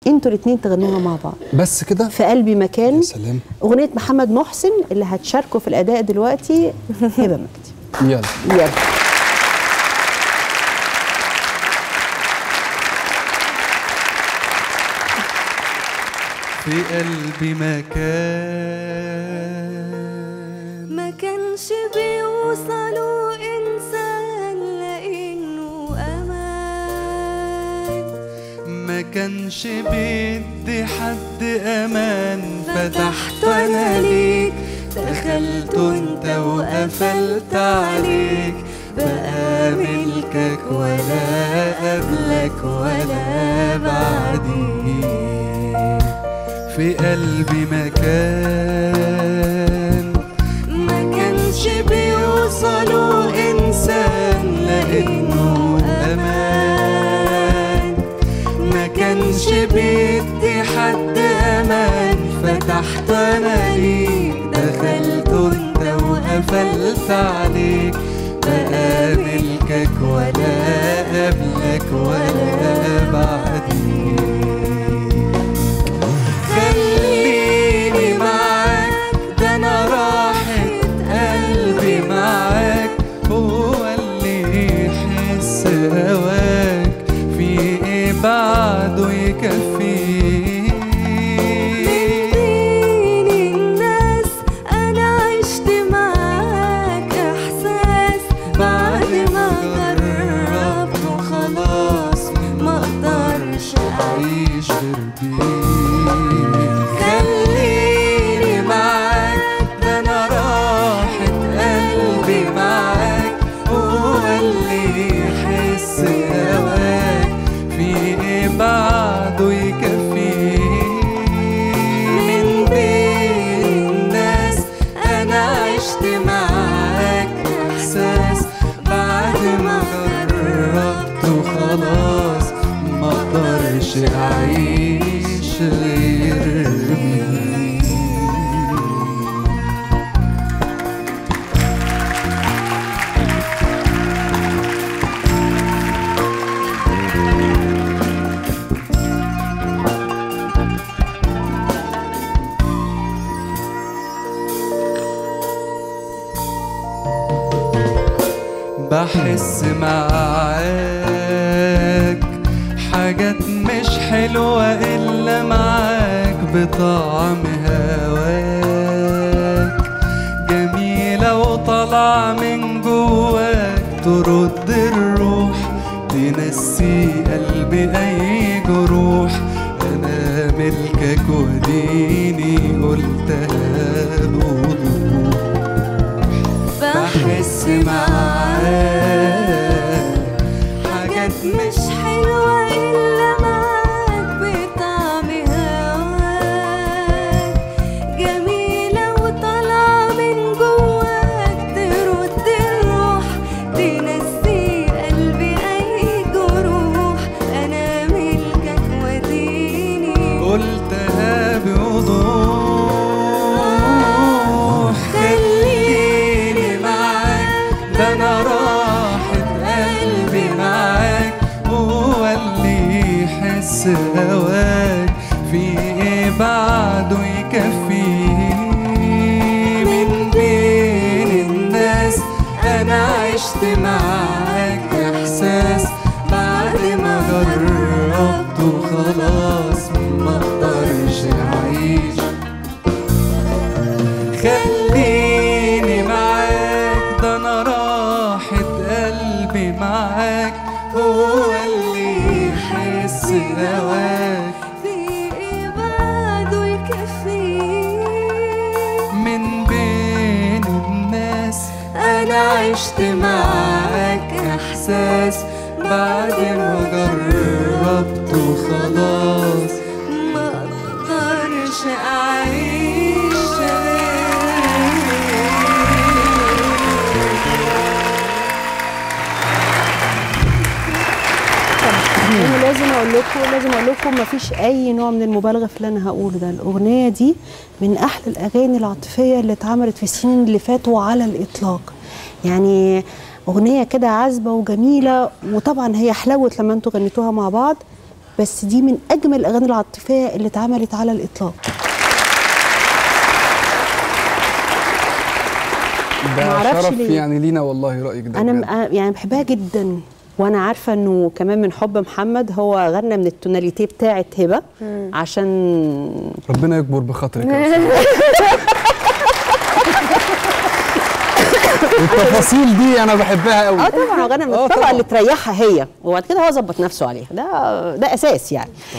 انتوا الاثنين تغنوها مع بعض بس كده في قلبي مكان يا سلام اغنيه محمد محسن اللي هتشاركوا في الاداء دلوقتي هبه مجدي يلا يلا في قلبي مكان ما كانش بيوصلوا إنسان لإنه أمان ما كانش بيدي حد امان فتحت انا ليك دخلت انت وقفلت عليك بقى ملكك ولا قبلك ولا بعديك في قلبي مكان ما كانش بيوصلوا انسان لانه امان ما كانش بيدي حد امان فتحت انا ليك دخلت انت وقفلت عليك بقى ملكك ولا قبلك ولا بعديك خليني معاك ده انا راحة قلبي معاك هو اللي يحس هواك في ايه بعده يكفيك بين الناس أنا عشت معاك إحساس بعد ما جربت وخلاص ما أقدرش أعيش غير بيك خليني معاك ده أنا راحة قلبي معاك هو اللي يحس هواك في إيه بعده يكفيك من بين الناس أنا عشت معاك إحساس بعد ما جربت وخلاص ما اقدرش اعيش غير بيك بحس معاك حاجات مش حلوة إلا معاك بطعم هواك جميلة وطلع من جواك ترد الروح تنسي قلبي أي جروح أنا ملكك وديني قلتها بوضوح بحس معاك حاجات مش حلوة إلا معاك بطعم هواك جميلة وطالعة من جواك ترد الروح تنسي قلبي أي جروح أنا ملكك وديني قلتها بوضوح خليني معاك ده انا راحة قلبي معاك هو اللي يحس هواك في ايه بعده يكفيه من بين الناس انا عشت معاك احساس بعد ما جربت وخلاص ما اقدرش اعيش خليني معاك ده انا راحة قلبي معاك هو اللي يحس هواك في إيه بعده يكفيه من بين الناس انا عشت معاك احساس بعد ما جربت وخلاص ما أقدرش أعيش انا لازم اقول لكم لازم اقول لكم مفيش اي نوع من المبالغه في اللي انا هقوله ده الاغنيه دي من احلى الاغاني العاطفيه اللي اتعملت في السنين اللي فاتوا على الاطلاق يعني اغنيه كده عذبه وجميله وطبعا هي حلوت لما انتوا غنيتوها مع بعض بس دي من اجمل الاغاني العاطفيه اللي اتعملت على الاطلاق ده معرفش شرف ليه. يعني لينا والله رايك ده انا بجد. م- يعني بحبها جدا وانا عارفه انه كمان من حب محمد هو غنى من التوناليتي بتاعه هبه عشان ربنا يكبر بخاطرك يا أستاذ. التفاصيل دي انا بحبها قوي اه طبعا هو غنى من آه الطبقه طبعاً. اللي تريحها هي وبعد كده هو ظبط نفسه عليها ده ده اساس يعني